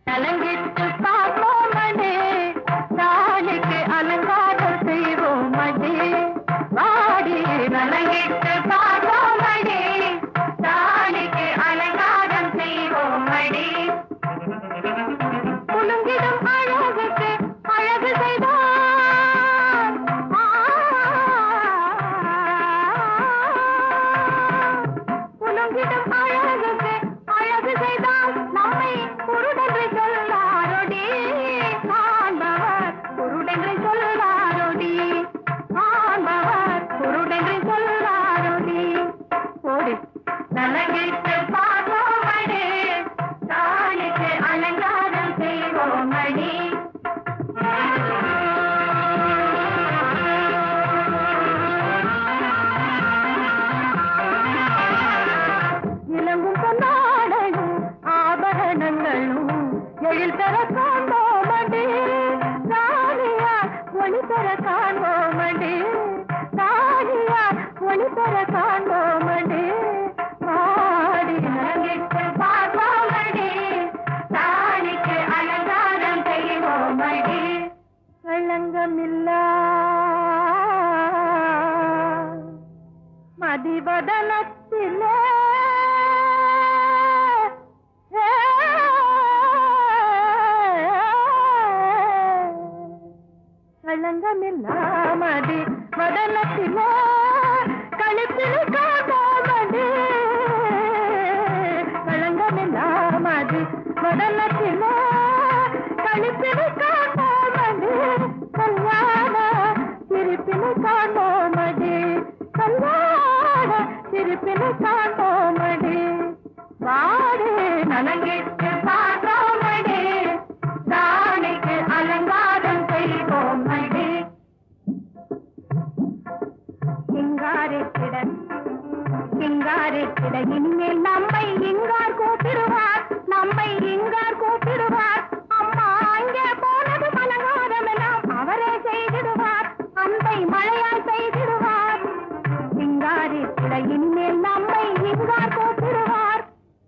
கலங்கிட்டு பார்ப்போமடே தாலிக்கு அலங்காரம் செய்வோமடே வாடி நலங்கிட்டு பார்ப்போமடே தாலிக்கு அலங்காரம் செய்வோமடே குலுங்கிடும் அழகுக்கு அழகு செய்தார் குலுங்கிடும் அழகுக்கு அழகு செய்தால் நம்மை குருடென்று சொல்லாரொடி காண்பவர் குருடென்று சொல்லாரொடி காண்பவர் குருடென்று சொல்லாரொடி ஓடி நலங்கிட்டு பார்ப்போமடி தாலிக்கு அலங்காரம் செய்வோமடி இளங்கும் பொன்னாடையும் ஆபரணங்களும் எழில் பெற காண்போமடி ராணியா ஒளி பெற காண்போமடி ராணியா ஒளி பெற காண்போமடி ஆடி நலங்கிட்டு பார்ப்போமடி தாலிக்கு அலங்காரம் செய்வோமடி களங்கமில்லா மதிவதனத்திலே களங்கமில்லாமதி வதனத்திலே கழுத்தில் காணாமதி களங்கமில்லாமதி வதனத்திலே கழுத்தில் காணாமதி கல்யாண திருப்பினு காணோமடி கல்யாண திருப்பினு காணோமடி வாடு நலங்கிட்டு பார்த்தோமடி தானைக்கு அலங்காரம் செய்வோமடி சிங்காரிக்கிட சிங்காரிக்கிட இனிமேல் நம்மை இங்கார் கூப்பிடுவார் நம்மை இங்கார் கூப்பிடுவார் அம்மா அங்கே போனது மலங்காரம் எல்லாம் அவரே செய்திடுவார் அன்பை மழையாய் செய்திடுவார் சிங்காரிக்கிட இனிமேல் நம்மை இங்கார் கூப்பிடுவார்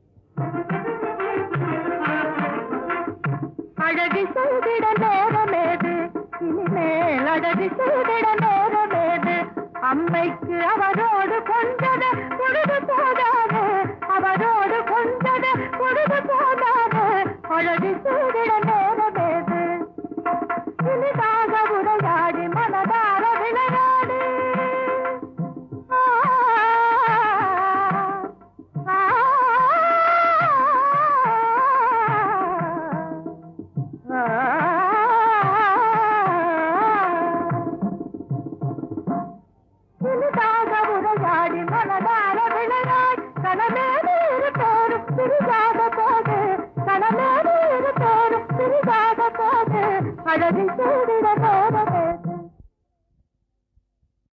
அழகு செய்திட நேரமேது இனிமேல் அழகு செய்திட நேரமேது அம்மைக்கு அவரோடு கொண்டது பொழுது போதாது அவரோடு கொண்டது பொழுது போதாது அழகு செய்திட நேரமேது இனிதாக உரையாடி மனதார விளையாடு ஆ, ஆ, சிறிதாக உரையாடி மனதார விளையாடி கனமேடு இருப்போரும் சிறிதாக போது கனமேடு இருப்போரும் சிறிதாக போது அழகு சூடி